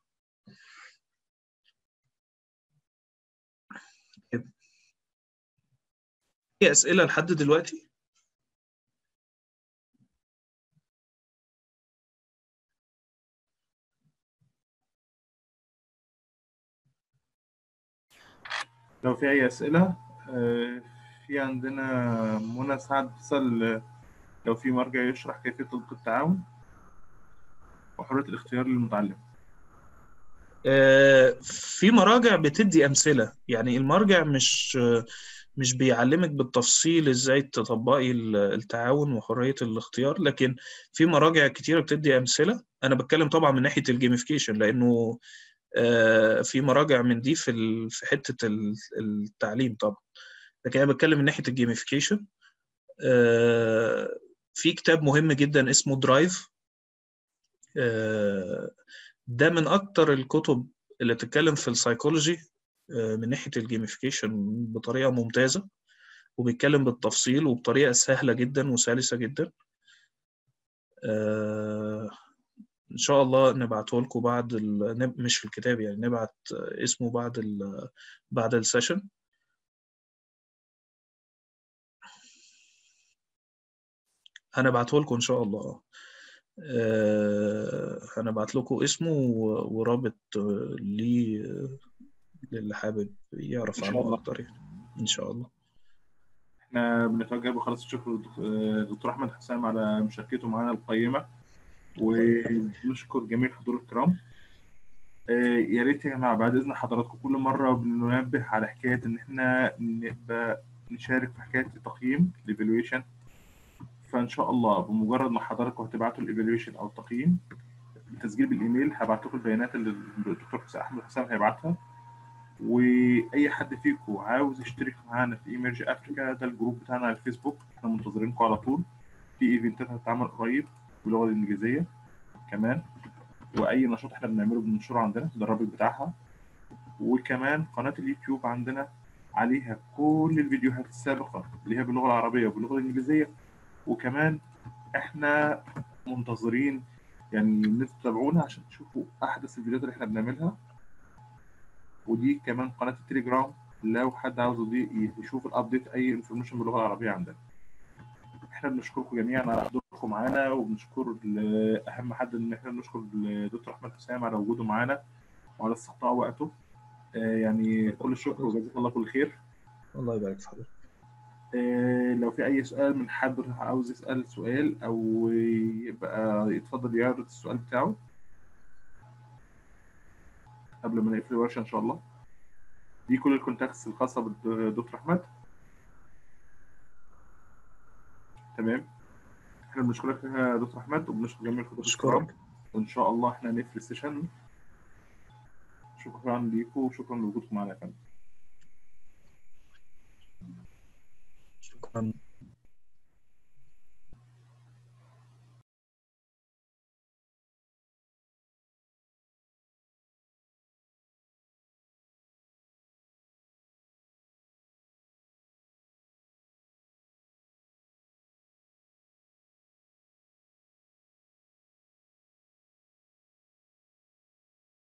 Speaker 2: في أسئلة لحد دلوقتي؟
Speaker 1: لو في أي أسئلة آه، في عندنا منى سعد بتسأل آه، لو في مرجع يشرح كيفية تطبيق التعاون وحرية الاختيار للمتعلم
Speaker 2: آه، في مراجع بتدي أمثلة يعني المرجع مش مش بيعلمك بالتفصيل ازاي تطبقي ال- التعاون وحرية الاختيار لكن في مراجع كتيرة بتدي أمثلة أنا بتكلم طبعا من ناحية الجيميفيكيشن لأنه آه، في مراجع من دي في ال- في حتة ال- التعليم طبعا لكن أنا بتكلم من ناحية الجيميفيكيشن آه، في كتاب مهم جدا اسمه درايف ده من أكتر الكتب اللي بتتكلم في السايكولوجي آه، من ناحية الجيميفيكيشن بطريقة ممتازة وبيتكلم بالتفصيل وبطريقة سهلة جدا وسلسة جدا آه، إن شاء الله نبعته لكم بعد ال... نب- مش في الكتاب يعني نبعت اسمه بعد ال... بعد السيشن هنبعته لكم إن شاء الله آه، هنبعت لكم اسمه و- ورابط آه، ليه للي حابب يعرف
Speaker 1: إن شاء
Speaker 2: عنه
Speaker 1: الله.
Speaker 2: أكتر يعني إن شاء الله
Speaker 1: احنا بنتوجه بخلاص الشكر للدكتور احمد حسام على مشاركته معانا القيمه ونشكر جميع الحضور الكرام آه، يا ريت يا جماعه بعد اذن حضراتكم كل مره بننبه على حكايه ان احنا نبقى نشارك في حكايه التقييم الايفالويشن فان شاء الله بمجرد ما حضراتكم هتبعتوا الايفالويشن او التقييم التسجيل بالايميل هبعت لكم البيانات اللي الدكتور حسام احمد حسام هيبعتها واي حد فيكم عاوز يشترك معانا في ايمرج افريكا ده الجروب بتاعنا على الفيسبوك احنا منتظرينكم على طول في ايفنتات هتتعمل قريب باللغه الانجليزيه كمان واي نشاط احنا بنعمله بننشره عندنا ده الرابط بتاعها وكمان قناه اليوتيوب عندنا عليها كل الفيديوهات السابقه اللي هي باللغه العربيه وباللغه الانجليزيه وكمان احنا منتظرين يعني ان انتوا تتابعونا عشان تشوفوا احدث الفيديوهات اللي احنا بنعملها ودي كمان قناه التليجرام لو حد عاوز يضي- يشوف الابديت اي انفورميشن باللغه العربيه عندنا احنا بنشكركم جميعا على حضوركم معانا وبنشكر ال- اهم حد ان احنا بنشكر الدكتور احمد حسام على وجوده معانا وعلى استقطاع وقته آه، يعني كل الشكر وجزاك الله كل خير
Speaker 2: الله يبارك في حضرتك
Speaker 1: آه، لو في اي سؤال من حد عاوز يسال سؤال او يبقى يتفضل يعرض السؤال بتاعه قبل ما نقفل الورشه ان شاء الله دي كل الكونتاكتس الخاصه بالدكتور احمد تمام احنا بنشكرك يا دكتور احمد وبنشكر جميع الحضور الكرام
Speaker 2: أشكرك
Speaker 1: وان شاء الله احنا نقفل السيشن شكرا ليكم وشكرا لوجودكم معنا يا فندم
Speaker 2: شكرا